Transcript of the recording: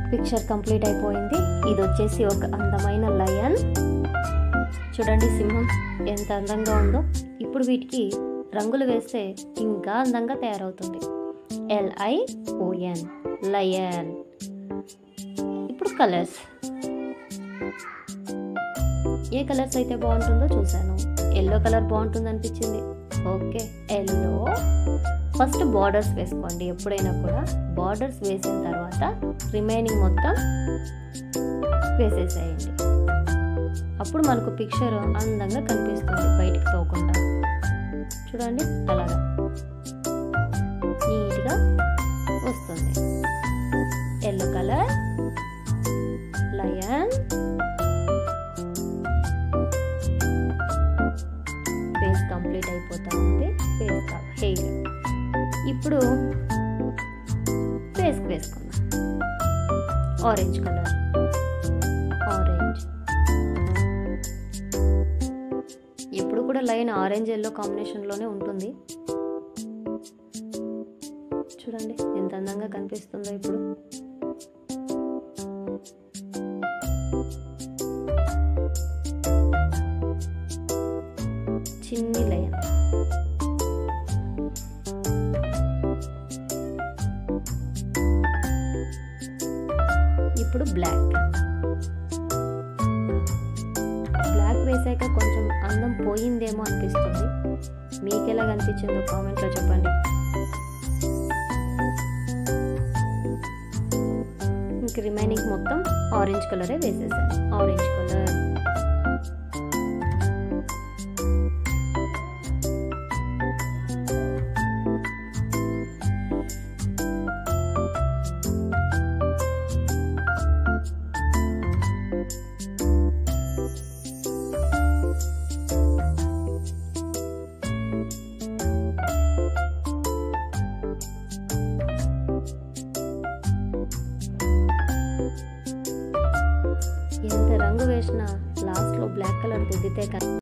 picture complete అయిపోయింది ఇది వచ్చేసి ఒక అందమైన లయన్ చూడండి సింహం ఎంత అందంగా ఉందో ఇప్పుడు వీటికి రంగులు వేస్తే ఇంకా అందంగా తయారవుతుంది ఎల్ఐఓఎన్ లయన్ ఇప్పుడు కలర్స్ ఏ కలర్స్ అయితే బాగుంటుందో చూశాను ఎల్లో కలర్ బాగుంటుంది అనిపించింది ఓకే ఎల్లో ఫస్ట్ బార్డర్స్ వేసుకోండి ఎప్పుడైనా కూడా బార్డర్స్ వేసిన తర్వాత రిమైనింగ్ మొత్తం వేసేసేయండి అప్పుడు మనకు పిక్చర్ అందంగా కనిపిస్తుంది బయటికి పోకుండా చూడండి అలాగా నీట్గా వస్తుంది yellow colour lion face complete అయిపోతా ఉంటే ఫేస్ హెయిర్ ఇప్పుడు ఫేస్కి వేసుకుందాం ఆరెంజ్ కలర్ ఆరెంజ్ ఎప్పుడు కూడా లైన్ ఆరెంజ్ ఎల్లో కాంబినేషన్లోనే ఉంటుంది చూడండి ఎంత అందంగా కనిపిస్తుందో ఇప్పుడు చిన్ని లయన్ ఇప్పుడు బ్లాక్ బ్లాక్ వేసాక కొంచెం అందం పోయిందేమో అనిపిస్తుంది మీకు ఎలా కనిపించిందో కామెంట్లో చెప్పండి ఇంక రిమైనింగ్ మొత్తం ఆరెంజ్ కలరే వేసేసాను ఆరెంజ్ కలర్ ఎంత రంగు వేసినా లాస్ట్లో బ్లాక్ కలర్ దిద్దితే కానీ